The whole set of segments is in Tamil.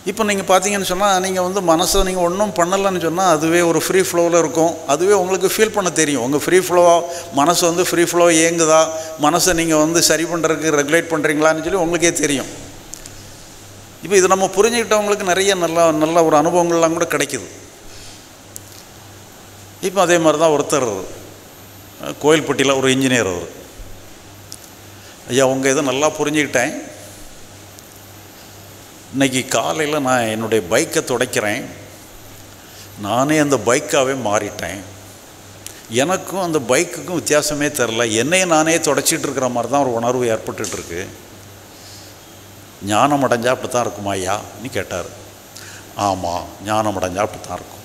இப்போ நீங்கள் பார்த்தீங்கன்னு சொன்னால் நீங்கள் வந்து மனசை நீங்கள் ஒன்றும் பண்ணலைன்னு சொன்னால் அதுவே ஒரு ஃப்ரீ ஃப்ளோவில் இருக்கும் அதுவே உங்களுக்கு ஃபீல் பண்ண தெரியும் உங்கள் ஃப்ரீ ஃப்ளோவாக மனசு வந்து ஃப்ரீ ஃப்ளோ இயங்குதா மனசை நீங்கள் வந்து சரி பண்ணுறதுக்கு ரெகுலேட் பண்ணுறீங்களான்னு சொல்லி உங்களுக்கே தெரியும் இப்போ இது நம்ம புரிஞ்சுக்கிட்டவங்களுக்கு நிறைய நல்ல நல்ல ஒரு அனுபவங்கள்லாம் கூட கிடைக்குது இப்போ அதே மாதிரி தான் ஒருத்தர் அஹ், கோயில்பட்டியில் ஒரு இன்ஜினியர் அவர் ஐயா உங்கள் இதை நல்லா புரிஞ்சுக்கிட்டேன் இன்னைக்கு காலையில் நான் என்னுடைய பைக்கை துடைக்கிறேன் நானே அந்த பைக்காகவே மாறிட்டேன் எனக்கும் அந்த பைக்குக்கும் வித்தியாசமே தெரில என்னையும் நானே தொடச்சிட்டு இருக்கிற மாதிரி தான் ஒரு உணர்வு ஏற்பட்டுட்டு இருக்கு ஞானம் அடைஞ்சா அப்படி தான் இருக்குமா ஐயான்னு கேட்டார் ஆமாம் ஞானம் அடைஞ்சா அப்படி தான் இருக்கும்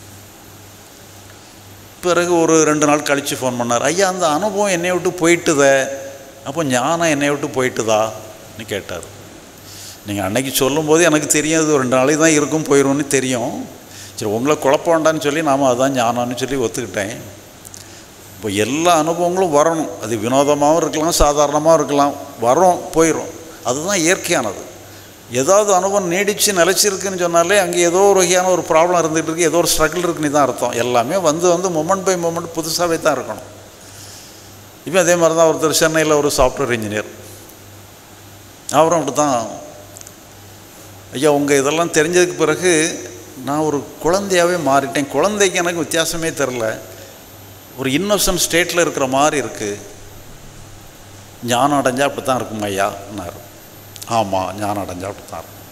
பிறகு ஒரு ரெண்டு நாள் கழித்து ஃபோன் பண்ணார் ஐயா அந்த அனுபவம் என்னை விட்டு போயிட்டுதே அப்போ ஞானம் என்னை விட்டு போயிட்டுதான்னு கேட்டார் நீங்கள் அன்னைக்கு சொல்லும்போது எனக்கு தெரியும் அது ஒரு ரெண்டு நாளைக்கு தான் இருக்கும் போயிடும்னு தெரியும் சரி உங்களை குழப்ப வேண்டாம்னு சொல்லி நாம் அதுதான் ஞானம்னு சொல்லி ஒத்துக்கிட்டேன் இப்போ எல்லா அனுபவங்களும் வரணும் அது வினோதமாகவும் இருக்கலாம் சாதாரணமாகவும் இருக்கலாம் வரும் போயிடும் அதுதான் இயற்கையானது ஏதாவது அனுபவம் நீடித்து நிலச்சிருக்குன்னு சொன்னாலே அங்கே ஏதோ ஒரு வகையான ஒரு ப்ராப்ளம் இருந்துகிட்டு இருக்கு ஏதோ ஒரு ஸ்ட்ரகிள் இருக்குன்னு தான் அர்த்தம் எல்லாமே வந்து வந்து மொமெண்ட் பை மொமெண்ட் புதுசாகவே தான் இருக்கணும் இப்போ அதே மாதிரி தான் ஒருத்தர் சென்னையில் ஒரு சாஃப்ட்வேர் இன்ஜினியர் அவரும் அப்படி தான் ஐயா உங்கள் இதெல்லாம் தெரிஞ்சதுக்கு பிறகு நான் ஒரு குழந்தையாகவே மாறிட்டேன் குழந்தைக்கு எனக்கு வித்தியாசமே தெரில ஒரு இன்னோசன்ட் ஸ்டேட்டில் இருக்கிற மாதிரி இருக்குது ஞானம் அடைஞ்சா அப்படி தான் இருக்கும் ஐயான்னாரு ஆமாம் ஞானம் அடைஞ்சா அப்படி தான் இருக்கும்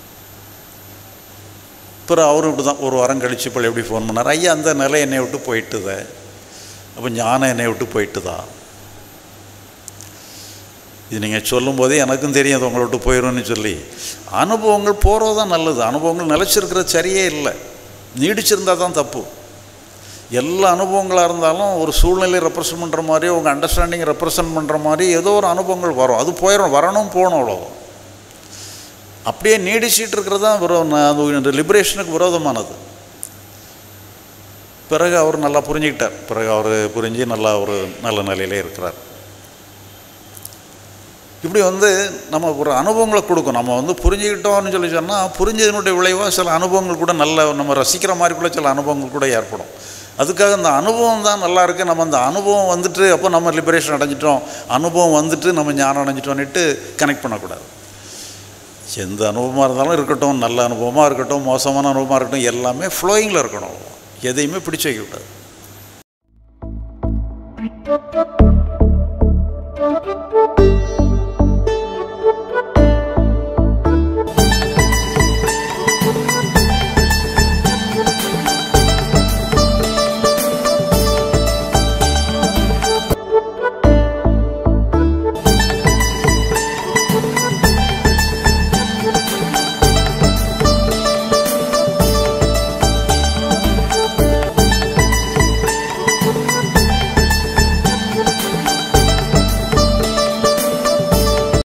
பிறகு அவரும் இப்படி தான் ஒரு வாரம் கழிச்சு இப்போ எப்படி ஃபோன் பண்ணார் ஐயா அந்த நிலை என்னை விட்டு போயிட்டுதே அப்போ ஞானம் என்னை விட்டு போயிட்டுதா இது நீங்கள் சொல்லும்போதே எனக்கும் தெரியும் அது உங்களை விட்டு போயிடும்னு சொல்லி அனுபவங்கள் போகிறது தான் நல்லது அனுபவங்கள் நிலச்சிருக்கிறது சரியே இல்லை நீடிச்சிருந்தா தான் தப்பு எல்லா அனுபவங்களாக இருந்தாலும் ஒரு சூழ்நிலை ரெப்ரசன்ட் பண்ணுற மாதிரி உங்கள் அண்டர்ஸ்டாண்டிங் ரெப்ரசன்ட் பண்ணுற மாதிரி ஏதோ ஒரு அனுபவங்கள் வரும் அது போயிடும் வரணும் போகணும் அவ்வளோ அப்படியே நீடிச்சிட்டு இருக்கிறது தான் விரோதம் அது லிபரேஷனுக்கு விரோதமானது பிறகு அவர் நல்லா புரிஞ்சுக்கிட்டார் பிறகு அவர் புரிஞ்சு நல்லா ஒரு நல்ல நிலையிலே இருக்கிறார் இப்படி வந்து நம்ம ஒரு அனுபவங்களை கொடுக்கும் நம்ம வந்து புரிஞ்சுக்கிட்டோம்னு சொல்லி சொன்னால் புரிஞ்சதனுடைய விளைவாக சில அனுபவங்கள் கூட நல்ல நம்ம ரசிக்கிற மாதிரி கூட சில அனுபவங்கள் கூட ஏற்படும் அதுக்காக அந்த அனுபவம் தான் நல்லா இருக்கு நம்ம அந்த அனுபவம் வந்துட்டு அப்போ நம்ம லிபரேஷன் அடைஞ்சிட்டோம் அனுபவம் வந்துட்டு நம்ம ஞானம் அடைஞ்சிட்டோன்னுட்டு கனெக்ட் பண்ணக்கூடாது எந்த அனுபவமாக இருந்தாலும் இருக்கட்டும் நல்ல அனுபவமாக இருக்கட்டும் மோசமான அனுபவமாக இருக்கட்டும் எல்லாமே ஃப்ளோயிங்கில் இருக்கணும் எதையுமே பிடிச்சு வைக்கக்கூடாது